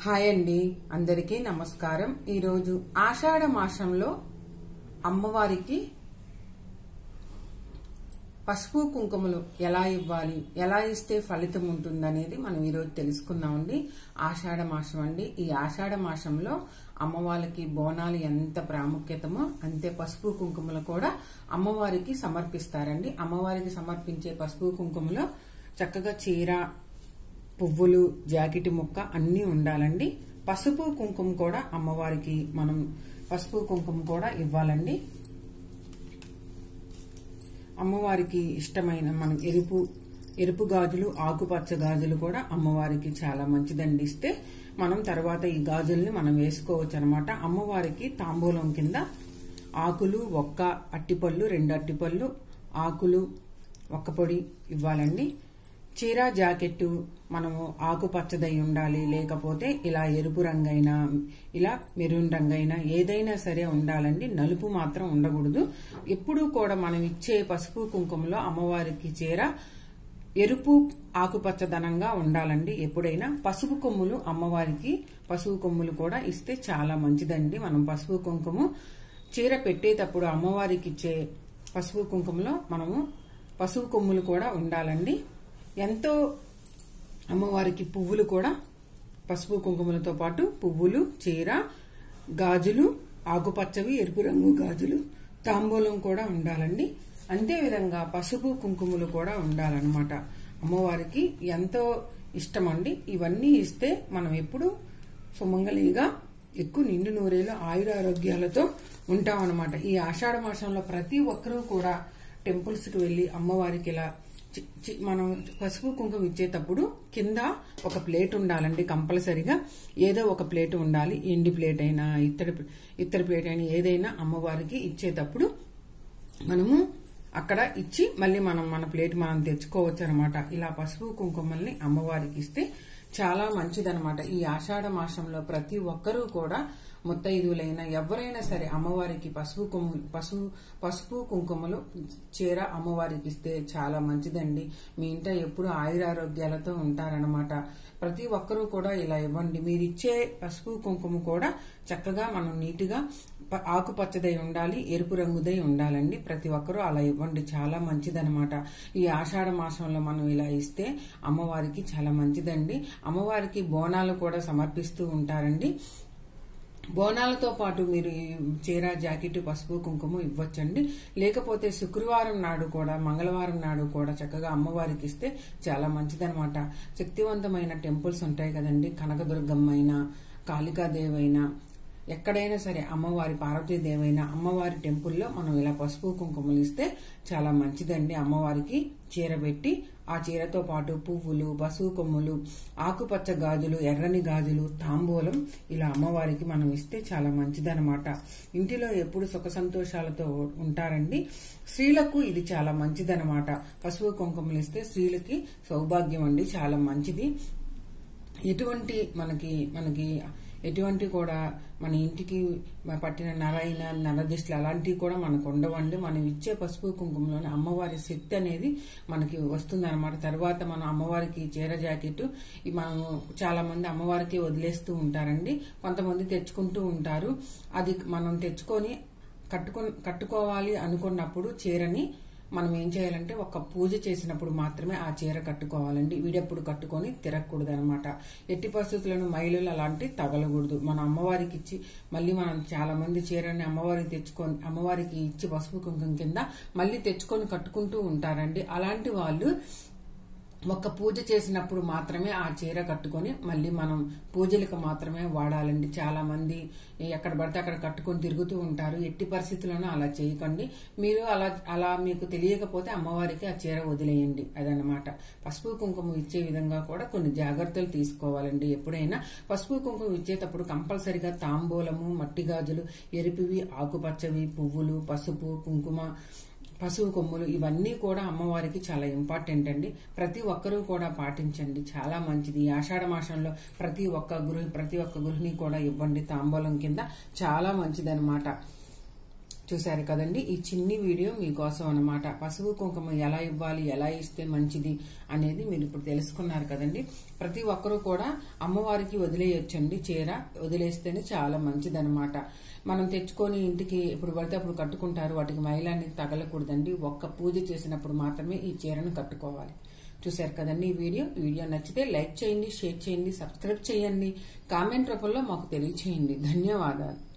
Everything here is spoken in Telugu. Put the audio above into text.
హాయ్ అండి అందరికీ నమస్కారం ఈరోజు ఆషాఢ మాసంలో అమ్మవారికి పసుపు కుంకుమలు ఎలా ఇవ్వాలి ఎలా ఇస్తే ఫలితం ఉంటుందనేది మనం ఈరోజు తెలుసుకుందామండి ఆషాఢ మాసం అండి ఈ ఆషాఢ మాసంలో అమ్మవారికి బోనాలు ఎంత ప్రాముఖ్యతమో అంతే పసుపు కుంకుమలు కూడా అమ్మవారికి సమర్పిస్తారండి అమ్మవారికి సమర్పించే పసుపు కుంకుమలో చక్కగా చీర పువ్వులు జాకెట్ ముక్క అన్నీ ఉండాలండి పసుపు కుంకుమ కూడా అమ్మవారికి మనం పసుపు కుంకుమ కూడా ఇవ్వాలండి అమ్మవారికి ఇష్టమైన మనం ఎరుపు ఎరుపు గాజులు ఆకుపచ్చ గాజులు కూడా అమ్మవారికి చాలా మంచిదండి ఇస్తే మనం తర్వాత ఈ గాజుల్ని మనం వేసుకోవచ్చు అనమాట అమ్మవారికి తాంబూలం కింద ఆకులు ఒక్క అట్టిపళ్ళు రెండు అట్టిపళ్ళు ఆకులు ఒక్క పొడి ఇవ్వాలండి చీర జాకెట్టు మనము ఆకుపచ్చదై ఉండాలి లేకపోతే ఇలా ఎరుపు రంగైనా ఇలా మెరూన్ రంగైనా ఏదైనా సరే ఉండాలండి నలుపు మాత్రం ఉండకూడదు ఎప్పుడూ కూడా మనం ఇచ్చే పసుపు కుంకుమలో అమ్మవారికి చీర ఎరుపు ఆకుపచ్చదనంగా ఉండాలండి ఎప్పుడైనా పసుపు కొమ్ములు అమ్మవారికి పసుపు కొమ్ములు కూడా ఇస్తే చాలా మంచిదండి మనం పసుపు కుంకుమ చీర పెట్టేటప్పుడు అమ్మవారికి ఇచ్చే పసుపు కుంకుమలో మనము పసుపు కొమ్ములు కూడా ఉండాలండి ఎంతో అమ్మవారికి పువ్వులు కూడా పసుపు కుంకుమలతో పాటు పువ్వులు చీర గాజులు ఆకుపచ్చవి ఎరుపు రంగు గాజులు తాంబూలం కూడా ఉండాలండి అంతేవిధంగా పసుపు కుంకుమలు కూడా ఉండాలన్నమాట అమ్మవారికి ఎంతో ఇష్టమండి ఇవన్నీ ఇస్తే మనం ఎప్పుడు సుమంగళిగా ఎక్కువ నిండు నూరేలు ఆయురారోగ్యాలతో ఉంటాం అనమాట ఈ ఆషాఢ మాసంలో ప్రతి ఒక్కరూ కూడా టెంపుల్స్ కి వెళ్లి అమ్మవారికి ఇలా చి- చి- మనం పసుపు కుంకుమ ఇచ్చేటప్పుడు కింద ఒక ప్లేట్ ఉండాలండి కంపల్సరిగా ఏదో ఒక ప్లేట్ ఉండాలి ఎండి ప్లేట్ అయినా ఇత్తడి ఇత్తడి ప్లేట్ అయినా ఏదైనా అమ్మవారికి ఇచ్చేటప్పుడు మనము అక్కడ ఇచ్చి మళ్ళీ మనం మన ప్లేట్ మనం తెచ్చుకోవచ్చు అనమాట ఇలా పసుపు కుంకుమల్ని అమ్మవారికి ఇస్తే చాలా మంచిదనమాట ఈ ఆషాఢ మాసంలో ప్రతి ఒక్కరూ కూడా ముత్తైదులైన ఎవరైనా సరే అమ్మవారికి పసుపు కొమ్ము పసుపు పసుపు కుంకుమలు చీర అమ్మవారికి ఇస్తే చాలా మంచిదండి మీ ఇంట ఎప్పుడు ఆయురారోగ్యాలతో ఉంటారనమాట ప్రతి ఒక్కరూ కూడా ఇలా ఇవ్వండి మీరు ఇచ్చే పసుపు కుంకుమ కూడా చక్కగా మనం నీట్గా ప- ఆకుపచ్చదై ఉండాలి ఎరుపు రంగుదై ఉండాలండి ప్రతి ఒక్కరూ అలా ఇవ్వండి చాలా మంచిదనమాట ఈ ఆషాఢ మాసంలో మనం ఇలా ఇస్తే అమ్మవారికి చాలా మంచిదండి అమ్మవారికి బోనాలు కూడా సమర్పిస్తూ ఉంటారండి బోనాలతో పాటు మీరు ఈ చీర జాకెట్ పసుపు కుంకుమ ఇవ్వచ్చండి లేకపోతే శుక్రవారం నాడు కూడా మంగళవారం నాడు కూడా చక్కగా అమ్మవారికి ఇస్తే చాలా మంచిదనమాట శక్తివంతమైన టెంపుల్స్ ఉంటాయి కదండి కనకదుర్గమ్మ అయినా కాళికాదేవైనా ఎక్కడైనా సరే అమ్మవారి పార్వతీదేవైనా అమ్మవారి టెంపుల్లో మనం ఇలా పసుపు కుంకుమలు ఇస్తే చాలా మంచిదండి అమ్మవారికి చీర పెట్టి ఆ చీరతో పాటు పువ్వులు పసుపు కొమ్ములు ఆకుపచ్చ గాజులు ఎర్రని గాజులు తాంబూలం ఇలా అమ్మవారికి మనం ఇస్తే చాలా మంచిదనమాట ఇంటిలో ఎప్పుడు సుఖ సంతోషాలతో ఉంటారండి స్త్రీలకు ఇది చాలా మంచిదనమాట పసుపు కుంకుమలు ఇస్తే స్త్రీలకి సౌభాగ్యం అండి చాలా మంచిది ఎటువంటి మనకి మనకి ఎటువంటి కూడా మన ఇంటికి పట్టిన నరైన నరదిష్టిలు అలాంటివి కూడా మనకు ఉండవండి మనం ఇచ్చే పసుపు కుంకుమలోని అమ్మవారి శక్తి అనేది మనకి వస్తుంది అనమాట తర్వాత మనం అమ్మవారికి చీర జాకెట్ ఈ మనం చాలా మంది అమ్మవారికి వదిలేస్తూ ఉంటారండి కొంతమంది తెచ్చుకుంటూ ఉంటారు అది మనం తెచ్చుకొని కట్టుకొని కట్టుకోవాలి అనుకున్నప్పుడు చీరని మనం ఏం చేయాలంటే ఒక పూజ చేసినప్పుడు మాత్రమే ఆ చీర కట్టుకోవాలండి వీడెప్పుడు కట్టుకొని తిరగకూడదు అనమాట ఎట్టి పరిస్థితులను మహిళలు అలాంటి తగలకూడదు మన అమ్మవారికి ఇచ్చి మళ్ళీ మనం చాలా మంది చీరని అమ్మవారికి తెచ్చుకొని అమ్మవారికి ఇచ్చి పసుపు కుంకుమ కింద మళ్ళీ తెచ్చుకొని కట్టుకుంటూ ఉంటారండి అలాంటి వాళ్ళు ఒక్క పూజ చేసినప్పుడు మాత్రమే ఆ చీర కట్టుకొని మళ్ళీ మనం పూజలకు మాత్రమే వాడాలండి చాలా మంది ఎక్కడ పడితే అక్కడ కట్టుకొని తిరుగుతూ ఉంటారు ఎట్టి పరిస్థితుల్లోనూ అలా చేయకండి మీరు అలా అలా మీకు తెలియకపోతే అమ్మవారికి ఆ చీర వదిలేయండి అదనమాట పసుపు కుంకుమ ఇచ్చే విధంగా కూడా కొన్ని జాగ్రత్తలు తీసుకోవాలండి ఎప్పుడైనా పసుపు కుంకుమ ఇచ్చేటప్పుడు కంపల్సరిగా తాంబూలము మట్టి గాజులు ఎరిపివి ఆకుపచ్చవి పువ్వులు పసుపు కుంకుమ పశువు కొమ్ములు ఇవన్నీ కూడా అమ్మవారికి చాలా ఇంపార్టెంట్ అండి ప్రతి ఒక్కరూ కూడా పాటించండి చాలా మంచిది ఈ ఆషాఢ మాసంలో ప్రతి ఒక్క గృహ ప్రతి ఒక్క గృహిణి కూడా ఇవ్వండి తాంబూలం కింద చాలా మంచిదనమాట చూశారు కదండి ఈ చిన్ని వీడియో మీకోసం అన్నమాట పసుపు కుంకుమ ఎలా ఇవ్వాలి ఎలా ఇస్తే మంచిది అనేది మీరు ఇప్పుడు తెలుసుకున్నారు కదండి ప్రతి ఒక్కరూ కూడా అమ్మవారికి వదిలేయొచ్చండి చీర వదిలేస్తేనే చాలా మంచిదన్నమాట మనం తెచ్చుకొని ఇంటికి ఇప్పుడు పడితే అప్పుడు కట్టుకుంటారు వాటికి మైలాన్ని తగలకూడదండి ఒక్క పూజ చేసినప్పుడు మాత్రమే ఈ చీరను కట్టుకోవాలి చూశారు కదండి ఈ వీడియో ఈ వీడియో నచ్చితే లైక్ చేయండి షేర్ చేయండి సబ్స్క్రైబ్ చేయండి కామెంట్ రూపంలో మాకు తెలియచేయండి ధన్యవాదాలు